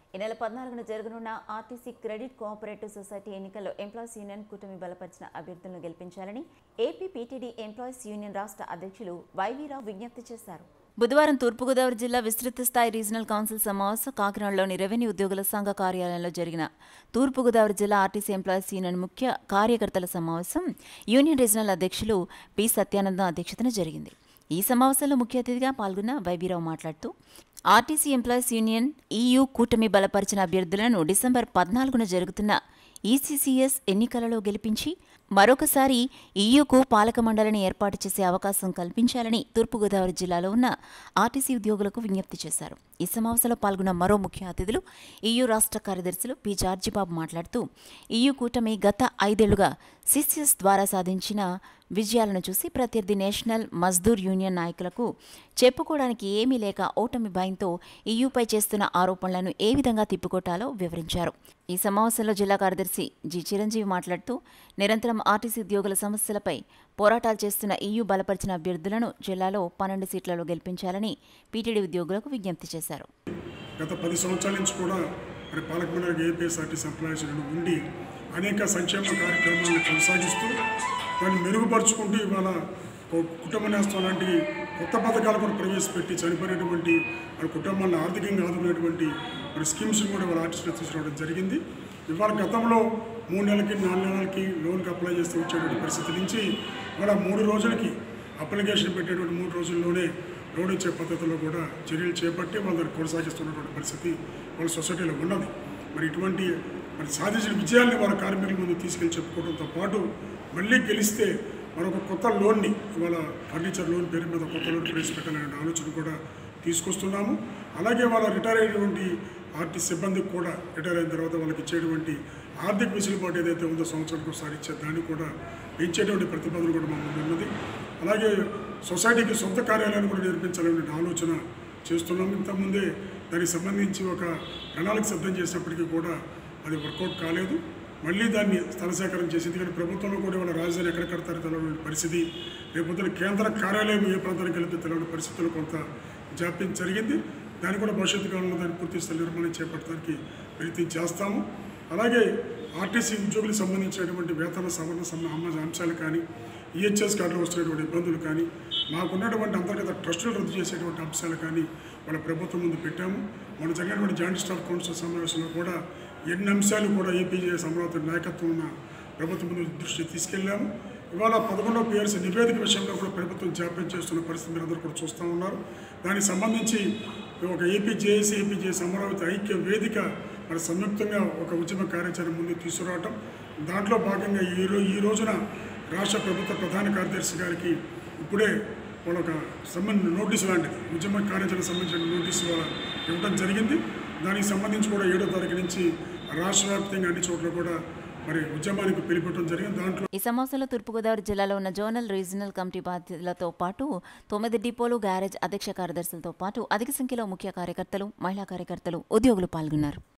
ఈ నెల పద్నాలుగున జరగనున్న ఆర్టీసీ క్రెడిట్ కోఆపరేటివ్ సొసైటీ ఎన్నికల్లో ఎంప్లాయీస్ యూనియన్ కూటమి బలపరిచిన అభ్యర్థులను గెలిపించాలని ఏపీ పీటీడీ ఎంప్లాయీస్ యూనియన్ రాష్ట్ర అధ్యక్షులు వైవీరావు విజ్ఞప్తి చేశారు బుధవారం తూర్పుగోదావరి జిల్లా విస్తృత స్థాయి రీజనల్ కౌన్సిల్ సమావేశం కాకినాడలోని రెవెన్యూ ఉద్యోగుల సంఘ కార్యాలయంలో జరిగిన తూర్పుగోదావరి జిల్లా ఆర్టీసీ ఎంప్లాయీస్ యూనియన్ ముఖ్య కార్యకర్తల సమావేశం యూనియన్ రీజనల్ అధ్యక్షులు పి సత్యానందం అధ్యక్షతన జరిగింది ఈ సమావేశంలో ముఖ్య అతిథిగా పాల్గొన్న వైబీరావు మాట్లాడుతూ ఆర్టీసీ ఎంప్లాయీస్ యూనియన్ ఈయూ కూటమి బలపరిచిన అభ్యర్థులను డిసెంబర్ పద్నాలుగున జరుగుతున్న ఈసీసీఎస్ ఎన్నికలలో గెలిపించి మరొకసారి ఈయూకు పాలక మండలిని ఏర్పాటు చేసే అవకాశం కల్పించాలని తూర్పుగోదావరి జిల్లాలో ఉన్న ఆర్టీసీ ఉద్యోగులకు విజ్ఞప్తి చేశారు ఈ సమావేశంలో పాల్గొన్న మరో ముఖ్య అతిథులు ఈయూ రాష్ట్ర కార్యదర్శులు పి జార్జిబాబు మాట్లాడుతూ ఈయూ కూటమి గత ఐదేళ్లుగా సిసిఎస్ ద్వారా సాధించిన విజయాలను చూసి ప్రత్యర్థి నేషనల్ మజ్దూర్ యూనియన్ నాయకులకు చెప్పుకోవడానికి ఏమీ లేక ఓటమి భయంతో ఈయూపై చేస్తున్న ఆరోపణలను ఏ విధంగా తిప్పుకొట్టాలో వివరించారు ఈ సమావేశంలో జిల్లా కార్యదర్శి జి చిరంజీవి మాట్లాడుతూ నిరంతరం ఆర్టీసీ ఉద్యోగుల సమస్యలపై పోరాటాలు చేస్తున్న ఈయూ బలపరిచిన అభ్యర్థులను జిల్లాలో పన్నెండు సీట్లలో గెలిపించాలని పీటీడీ ఉద్యోగులకు విజ్ఞప్తి చేశారు గత పది సంవత్సరాల నుంచి కూడా మరి పాలక మండలి ఏపీఎస్ఆర్టీసీ ఎంప్లాయీస్ ఉండి అనేక సంక్షేమ కార్యక్రమాలను కొనసాగిస్తూ దాన్ని మెరుగుపరుచుకుంటూ ఇవాళ ఒక కుటుంబ నేస్తం లాంటి కొత్త పథకాలు కూడా ప్రవేశపెట్టి చనిపోయినటువంటి మరి కుటుంబాలను ఆర్థికంగా ఆదుకునేటువంటి మరి స్కీమ్స్ కూడా వాళ్ళ ఆర్టిస్టులు తీసుకురావడం జరిగింది ఇవాళ గతంలో మూడు నెలలకి నాలుగు నెలలకి లోన్కి అప్లై చేస్తే వచ్చేటువంటి పరిస్థితి నుంచి ఇవాళ మూడు రోజులకి అప్లికేషన్ పెట్టేటువంటి మూడు రోజుల్లోనే లోన్ ఇచ్చే పద్ధతిలో కూడా చర్యలు చేపట్టి వాళ్ళ దాన్ని కొనసాగిస్తున్నటువంటి పరిస్థితి వాళ్ళ సొసైటీలో ఉన్నది మరి ఇటువంటి మరి సాధించిన విజయాల్ని వాళ్ళ కార్మికుల ముందు తీసుకెళ్లి చెప్పుకోవడంతో పాటు మళ్ళీ గెలిస్తే మరొక కొత్త లోన్ని ఇవాళ ఫర్నిచర్ లోన్ పేరు మీద కొత్త లోన్ ప్రవేశపెట్టాలనే ఆలోచన కూడా తీసుకొస్తున్నాము అలాగే వాళ్ళ రిటైర్ అయినటువంటి ఆర్టీ సిబ్బందికి కూడా రిటైర్ అయిన తర్వాత వాళ్ళకి ఇచ్చేటువంటి ఆర్థిక వెసులుబాటు ఏదైతే ఉందో సంవత్సరానికి ఒకసారి ఇచ్చే దాన్ని కూడా పెంచేటువంటి ప్రతిపాదన కూడా మా ముందు ఉన్నది అలాగే సొసైటీకి సొంత కార్యాలయాన్ని కూడా నిర్మించాలనే ఆలోచన చేస్తున్నాం ఇంతకుముందే దానికి సంబంధించి ఒక ప్రణాళిక సిద్ధం చేసినప్పటికీ కూడా అది వర్కౌట్ కాలేదు మళ్ళీ దాన్ని స్థల సేకరణ చేసి ఎందుకంటే ప్రభుత్వంలో కూడా వాళ్ళ రాజధాని ఎక్కడ కడతారో తెలియని పరిస్థితి రేపొద్దున కేంద్ర కార్యాలయం ఏ ప్రాంతానికి వెళ్తే తెలియని పరిస్థితుల్లో కొంత జాప్యం జరిగింది దాన్ని కూడా భవిష్యత్తు కాలంలో దాన్ని పూర్తి స్థాయి నిర్మాణం చేపట్టడానికి ప్రయత్నం చేస్తాము అలాగే ఆర్టీసీ ఉద్యోగులకు సంబంధించినటువంటి వేతన సవరణ సంబ- అమ్మ అంశాలు కానీ ఈహెచ్ఎస్ కార్డులో వస్తున్నటువంటి ఇబ్బందులు కానీ మాకున్నటువంటి అంతర్గత ట్రస్టులు రద్దు చేసేటువంటి అంశాలు కానీ వాళ్ళ ప్రభుత్వం ముందు పెట్టాము మన జరిగినటువంటి జాయింట్ స్టాఫ్ కౌన్సిల్ సమావేశంలో కూడా ఎన్ని అంశాలు కూడా ఏపీజేఎస్ అమరావతి నాయకత్వం ఉన్న ప్రభుత్వం ముందు దృష్టి తీసుకెళ్ళాము ఇవాళ పదకొండవ పిఆర్సీ నివేదిక విషయంలో కూడా ప్రభుత్వం జాప్యం చేస్తున్న పరిస్థితి మీరు అందరూ కూడా చూస్తూ ఉన్నారు దానికి సంబంధించి ఒక AP JAC AP JAC Amaravati ఐక్య వేదిక మరి సంయుక్తంగా ఒక ఉద్యమ కార్యాచరణ ముందు తీసుకురావటం దాంట్లో భాగంగా ఈ రో ఈ రోజున రాష్ట్ర ప్రభుత్వ ప్రధాన కార్యదర్శి గారికి ఇప్పుడే వాళ్ళ ఒక సంబంధ నోటీసు లాంటిది ఉద్యమ కార్యాచరణ సంబంధించిన నోటీసు వాళ్ళ ఇవ్వడం జరిగింది దానికి సంబంధించి కూడా ఏడో తారీఖు నుంచి రాష్ట్ర వ్యాప్తంగా అన్ని చోట్ల కూడా మరి ఉద్యమానికి పిలిపెట్టడం జరిగింది దాంట్లో ఈ సమావేశంలో తూర్పుగోదావరి జిల్లాలో ఉన్న జోనల్ రీజనల్ కమిటీ బాధ్యులతో పాటు తొమ్మిది డిపోలు గ్యారేజ్ అధ్యక్ష కార్యదర్శులతో పాటు అధిక సంఖ్యలో ముఖ్య కార్యకర్తలు మహిళా కార్యకర్తలు ఉద్యోగులు పాల్గొన్నారు